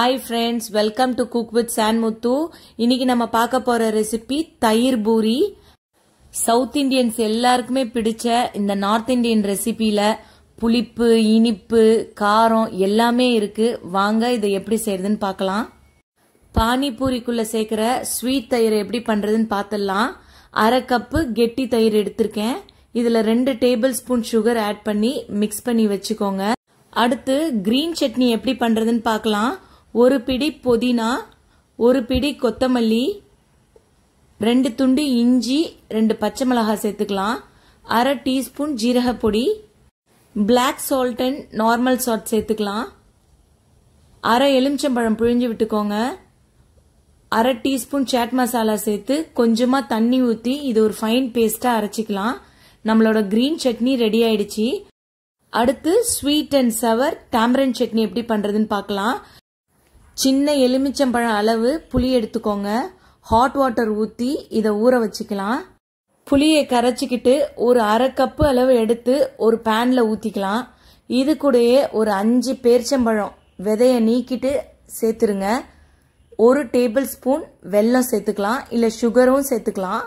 hi friends welcome to cook with San Muthu இன்னைக்கு நம்ம பார்க்க போற ரெசிபி தயிர் பூரி சவுத் இந்தியன்ஸ் எல்லாருக்குமே பிடிச்ச இந்த நார்த் இந்தியன் ரெசிபியில புளிப்பு இனிப்பு காரம் எல்லாமே இருக்கு வாங்க இதை எப்படி செய்யறதுன்னு பார்க்கலாம் பானிபூரிக்குள்ள சேர்க்கிற ஸ்வீட் தயிர் எப்படி பண்றதுன்னு பார்த்துடலாம் அரை கப்பு கெட்டி தயிர் எடுத்திருக்கேன் இதுல ரெண்டு டேபிள் ஸ்பூன் சுகர் ஆட் பண்ணி மிக்ஸ் பண்ணி வச்சுக்கோங்க அடுத்து கிரீன் சட்னி எப்படி பண்றதுன்னு பார்க்கலாம் ஒரு பிடி புதினா ஒரு பிடி கொத்தமல்லி ரெண்டு துண்டு இஞ்சி ரெண்டு பச்சை மிளகாய் சேர்த்துக்கலாம் அரை டீஸ்பூன் ஜீரக பொடி black salt and normal salt சேர்த்துக்கலாம் அரை எலுமிச்சம்பழம் பிழிஞ்சு விட்டுக்கோங்க அரை டீஸ்பூன் சாட் மசாலா சேர்த்து கொஞ்சமா தண்ணி ஊற்றி இது ஒரு ஃபைன் பேஸ்டா அரைச்சிக்கலாம் நம்மளோட கிரீன் சட்னி ரெடி ஆயிடுச்சு அடுத்து sweet and sour tamarind chutney எப்படி பண்றதுன்னு பார்க்கலாம் சின்ன எலுமிச்சம்பழம் அளவு புளி எடுத்துக்கோங்க ஹாட் வாட்டர் ஊற்றி இதை ஊற வச்சுக்கலாம் புளியை கரைச்சிக்கிட்டு ஒரு அரை கப்பு அளவு எடுத்து ஒரு பேன்ல ஊற்றிக்கலாம் இது கூடயே ஒரு அஞ்சு பேர்ச்சம்பழம் விதைய நீக்கிட்டு சேர்த்துருங்க ஒரு டேபிள் ஸ்பூன் வெல்லம் சேர்த்துக்கலாம் இல்லை சுகரும் சேர்த்துக்கலாம்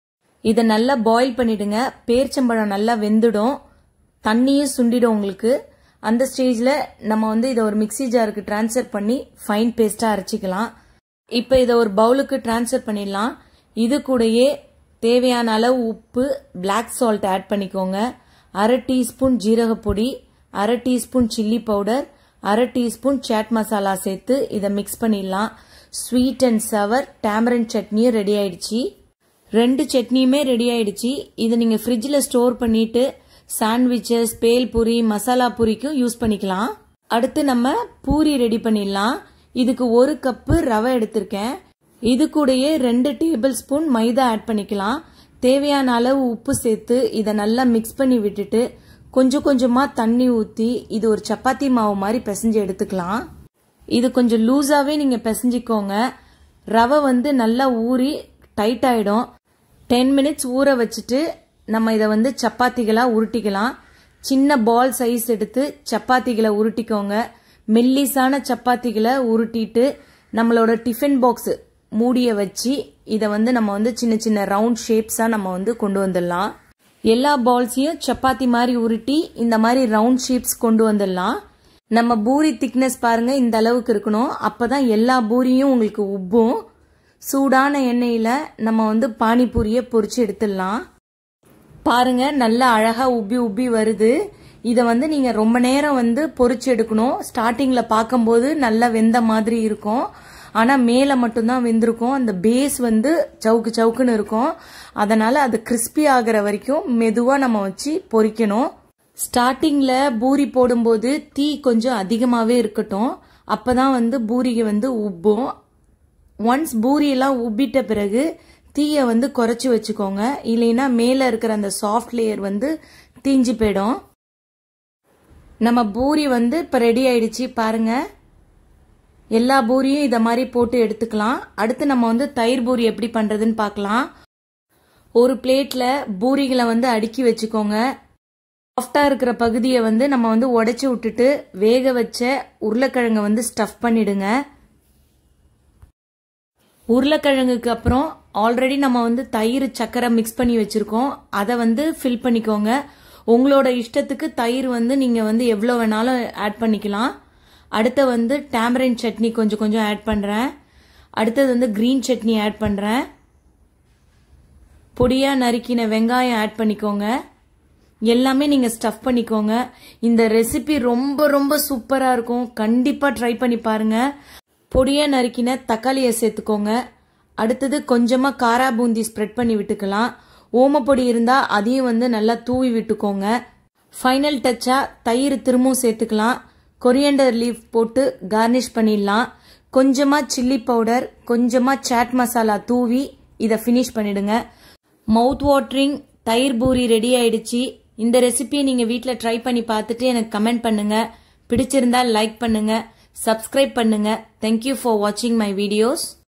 இதை நல்லா பாயில் பண்ணிடுங்க பேர்ச்சம்பழம் நல்லா வெந்துடும் தண்ணியும் சுண்டிடும் உங்களுக்கு அந்த ஸ்டேஜில் நம்ம வந்து இதை ஒரு மிக்சி ஜாருக்கு டிரான்ஸ்ஃபர் பண்ணி ஃபைன் பேஸ்ட்டாக அரைச்சிக்கலாம் இப்போ இதை ஒரு பவுலுக்கு டிரான்ஸ்ஃபர் பண்ணிடலாம் இது கூடயே தேவையான அளவு உப்பு பிளாக் சால்ட் ஆட் பண்ணிக்கோங்க அரை டீஸ்பூன் ஜீரகப்பொடி அரை டீஸ்பூன் சில்லி பவுடர் அரை டீஸ்பூன் சாட் மசாலா சேர்த்து இதை மிக்ஸ் பண்ணிடலாம் ஸ்வீட் அண்ட் சவர் டேமரன் சட்னியும் ரெடி ஆயிடுச்சு ரெண்டு சட்னியுமே ரெடி ஆயிடுச்சு இதை நீங்கள் ஃப்ரிட்ஜில் ஸ்டோர் பண்ணிட்டு சாண்ட்விச்சஸ் பேல் பூரி மசாலா பூரிக்கும் யூஸ் பண்ணிக்கலாம் அடுத்து நம்ம பூரி ரெடி பண்ணிடலாம் இதுக்கு ஒரு கப்பு ரவை எடுத்திருக்கேன் இது கூடயே ரெண்டு டேபிள் ஸ்பூன் மைதா ஆட் பண்ணிக்கலாம் தேவையான அளவு உப்பு சேர்த்து இதை நல்லா மிக்ஸ் பண்ணி விட்டுட்டு கொஞ்சம் கொஞ்சமா தண்ணி ஊற்றி இது ஒரு சப்பாத்தி மாவு மாதிரி பிசைஞ்சு எடுத்துக்கலாம் இது கொஞ்சம் லூஸாவே நீங்க பிசைஞ்சிக்கோங்க ரவை வந்து நல்லா ஊறி டைட் ஆயிடும் டென் மினிட்ஸ் ஊற வச்சுட்டு நம்ம இதை வந்து சப்பாத்திகளா உருட்டிக்கலாம் சின்ன பால் சைஸ் எடுத்து சப்பாத்திகளை உருட்டிக்கோங்க மெல்லிசான சப்பாத்திகளை உருட்டிட்டு நம்மளோட டிஃபன் பாக்ஸ் மூடிய வச்சு இதை வந்து நம்ம வந்து சின்ன சின்ன ரவுண்ட் ஷேப்ஸா நம்ம வந்து கொண்டு வந்துடலாம் எல்லா பால்ஸையும் சப்பாத்தி மாதிரி உருட்டி இந்த மாதிரி ரவுண்ட் ஷேப்ஸ் கொண்டு வந்துடலாம் நம்ம பூரி திக்னஸ் பாருங்க இந்த அளவுக்கு இருக்கணும் அப்பதான் எல்லா பூரியும் உங்களுக்கு உப்பும் சூடான எண்ணெயில நம்ம வந்து பானிபூரியை பொரிச்சு எடுத்துடலாம் பாருங்க நல்லா அழகா உப்பி உப்பி வருது இதை வந்து நீங்க ரொம்ப நேரம் வந்து பொரிச்சு எடுக்கணும் ஸ்டார்டிங்ல பார்க்கும்போது நல்லா வெந்த மாதிரி இருக்கும் ஆனா மேல மட்டும்தான் வெந்திருக்கும் அந்த பேஸ் வந்து சவுக்கு சவுக்குன்னு இருக்கும் அதனால அது கிறிஸ்பி ஆகிற வரைக்கும் மெதுவா நம்ம வச்சு பொரிக்கணும் ஸ்டார்டிங்ல பூரி போடும்போது தீ கொஞ்சம் அதிகமாவே இருக்கட்டும் அப்பதான் வந்து பூரிக்கு வந்து உப்பும் ஒன்ஸ் பூரி எல்லாம் உப்பிட்ட பிறகு தீயை வந்து குறைச்சி வச்சுக்கோங்க இல்லைன்னா மேல இருக்கிற அந்த சாஃப்ட் லேயர் வந்து தீஞ்சு போயிடும் நம்ம பூரி வந்து இப்ப ரெடி ஆயிடுச்சு பாருங்க எல்லா பூரியும் இத மாதிரி போட்டு எடுத்துக்கலாம் அடுத்து நம்ம வந்து தயிர் பூரி எப்படி பண்றதுன்னு பார்க்கலாம் ஒரு பிளேட்ல பூரிகளை வந்து அடுக்கி வச்சுக்கோங்க சாஃப்டா இருக்கிற பகுதியை வந்து நம்ம வந்து உடைச்சு விட்டுட்டு வேக வச்ச உருளைக்கிழங்க வந்து ஸ்டஃப் பண்ணிடுங்க உருளைக்கிழங்குக்கு அப்புறம் ஆல்ரெடி நம்ம வந்து தயிர் சக்கரை மிக்ஸ் பண்ணி வச்சிருக்கோம் அதை வந்து ஃபில் பண்ணிக்கோங்க உங்களோட இஷ்டத்துக்கு தயிர் வந்து நீங்க வந்து எவ்வளோ வேணாலும் ஆட் பண்ணிக்கலாம் அடுத்து வந்து டேமரின் சட்னி கொஞ்சம் கொஞ்சம் ஆட் பண்றேன் அடுத்தது வந்து கிரீன் சட்னி ஆட் பண்றேன் பொடியா நறுக்கின வெங்காயம் ஆட் பண்ணிக்கோங்க எல்லாமே நீங்க ஸ்டஃப் பண்ணிக்கோங்க இந்த ரெசிபி ரொம்ப ரொம்ப சூப்பரா இருக்கும் கண்டிப்பா ட்ரை பண்ணி பாருங்க பொடியா நறுக்கின தக்காளியை சேர்த்துக்கோங்க அடுத்தது கொஞ்சமா காரா பூந்தி ஸ்ப்ரெட் பண்ணி விட்டுக்கலாம் ஓமப்பொடி இருந்தா அதையும் வந்து நல்லா தூவி விட்டுக்கோங்க ஃபைனல் டச்சா தயிர் திரும்பவும் சேர்த்துக்கலாம் கொரியண்டர் லீஃப் போட்டு கார்னிஷ் பண்ணிடலாம் கொஞ்சமா சில்லி பவுடர் கொஞ்சமா சாட் மசாலா தூவி இதை ஃபினிஷ் பண்ணிடுங்க மவுத் வாட்டரிங் தயிர் பூரி ரெடி ஆயிடுச்சு இந்த ரெசிபியை நீங்க வீட்டில் ட்ரை பண்ணி பார்த்துட்டு எனக்கு கமெண்ட் பண்ணுங்க பிடிச்சிருந்தா லைக் பண்ணுங்க சப்ஸ்கிரைப் பண்ணுங்க தேங்க்யூ ஃபார் வாட்சிங் மை வீடியோஸ்